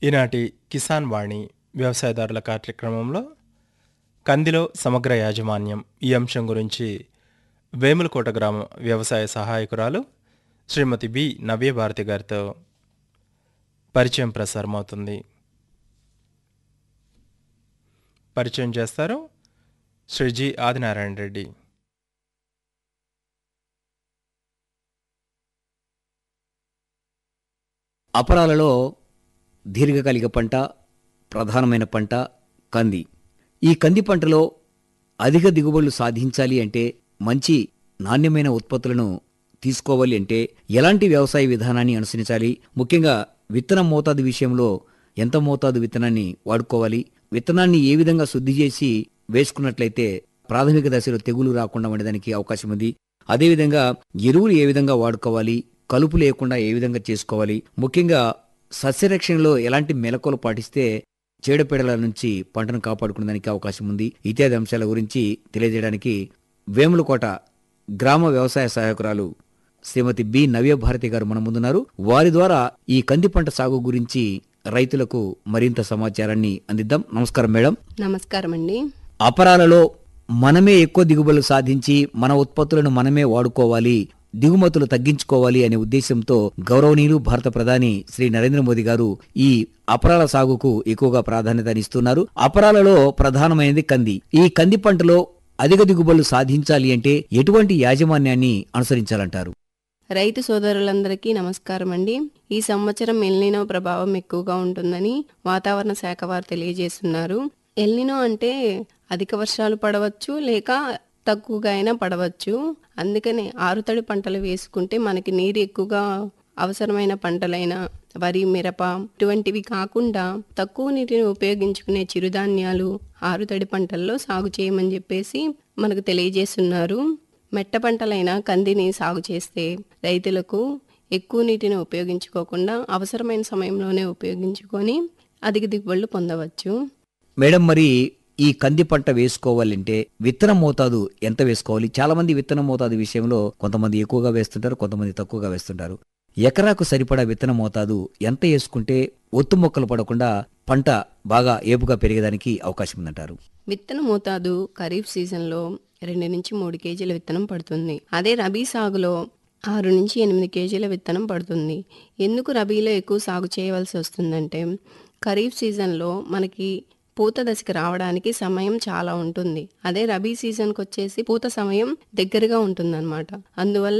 ఈనాటి కిసాన్ వాణి వ్యవసాయదారుల కార్యక్రమంలో కందిలో సమగ్ర యాజమాన్యం ఈ అంశం గురించి వేములకోట గ్రామ వ్యవసాయ సహాయకురాలు శ్రీమతి బి నవ్యభారతి గారితో పరిచయం ప్రసారమవుతుంది పరిచయం చేస్తారు శ్రీ జి ఆదినారాయణ రెడ్డి అపరాలలో దీర్ఘకాలిక పంట ప్రధానమైన పంట కంది ఈ కంది పంటలో అధిక దిగుబడులు సాధించాలి అంటే మంచి నాణ్యమైన ఉత్పత్తులను తీసుకోవాలి అంటే ఎలాంటి వ్యవసాయ విధానాన్ని అనుసరించాలి ముఖ్యంగా విత్తన మోతాదు విషయంలో ఎంత మోతాదు విత్తనాన్ని వాడుకోవాలి విత్తనాన్ని ఏ విధంగా శుద్ధి చేసి వేసుకున్నట్లయితే ప్రాథమిక దశలో తెగులు రాకుండా ఉండడానికి అవకాశం ఉంది అదేవిధంగా ఎరువులు ఏ విధంగా వాడుకోవాలి కలుపు లేకుండా ఏ విధంగా చేసుకోవాలి ముఖ్యంగా సస్యరక్షణలో ఎలాంటి మెలకువలు పాటిస్తే చీడపీడల నుంచి పంటను కాపాడుకునేదానికి అవకాశం ఉంది ఇత్యాది అంశాల గురించి తెలియజేయడానికి వేములకోట గ్రామ వ్యవసాయ సహాయకురాలు శ్రీమతి బి నవ్యభారతి గారు మన ముందున్నారు వారి ద్వారా ఈ కంది పంట సాగు గురించి రైతులకు మరింత సమాచారాన్ని అందిద్దాం నమస్కారం మేడం నమస్కారం అండి అపరాలలో మనమే ఎక్కువ దిగుబడులు సాధించి మన ఉత్పత్తులను మనమే వాడుకోవాలి దిగుమతులు తగ్గించుకోవాలి అనే ఉద్దేశంతో గౌరవనీయులు భారత ప్రధాని శ్రీ నరేంద్ర మోదీ గారు ఈ అపరాల సాగుకు ఎక్కువగా ప్రాధాన్యతనిస్తున్నారు అపరాలలో ప్రధానమైనది కంది ఈ కంది పంటలో అధిక దిగుబడులు సాధించాలి అంటే ఎటువంటి యాజమాన్యాన్ని అనుసరించాలంటారు రైతు సోదరులందరికీ నమస్కారం అండి ఈ సంవత్సరం ఎల్నినో ప్రభావం ఎక్కువగా ఉంటుందని వాతావరణ శాఖ వారు తెలియజేస్తున్నారు ఎల్నినో అంటే అధిక వర్షాలు పడవచ్చు లేక తక్కువగా అయినా పడవచ్చు అందుకనే ఆరుతడి పంటలు వేసుకుంటే మనకి నీరు ఎక్కువగా అవసరమైన పంటలైన వరి మిరప ఇటువంటివి కాకుండా తక్కువ నీటిని ఉపయోగించుకునే చిరుధాన్యాలు ఆరుతడి పంటల్లో సాగు చేయమని చెప్పేసి మనకు తెలియజేస్తున్నారు మెట్ట పంటలైన కందిని సాగు చేస్తే రైతులకు ఎక్కువ నీటిని ఉపయోగించుకోకుండా అవసరమైన సమయంలోనే ఉపయోగించుకొని అధిక దిగుబడులు పొందవచ్చు మేడం మరి ఈ కంది పంట వేసుకోవాలంటే విత్తన మోతాదు ఎంత వేసుకోవాలి చాలా మంది విత్తన మోతాదు విషయంలో కొంతమంది ఎక్కువగా వేస్తుంటారు కొంతమంది తక్కువగా వేస్తుంటారు ఎకరాకు సరిపడా విత్తన మోతాదు ఎంత వేసుకుంటే ఒత్తు మొక్కలు పడకుండా పంట బాగా ఏపుగా పెరిగేదానికి అవకాశం ఉందంటారు విత్తన మోతాదు ఖరీఫ్ సీజన్లో రెండు నుంచి మూడు కేజీల విత్తనం పడుతుంది అదే రబీ సాగులో ఆరు నుంచి ఎనిమిది కేజీల విత్తనం పడుతుంది ఎందుకు రబీలో ఎక్కువ సాగు చేయవలసి వస్తుందంటే ఖరీఫ్ సీజన్లో మనకి పూత దశకి రావడానికి సమయం చాలా ఉంటుంది అదే రబీ సీజన్కి వచ్చేసి పూత సమయం దగ్గరగా ఉంటుందన్నమాట అందువల్ల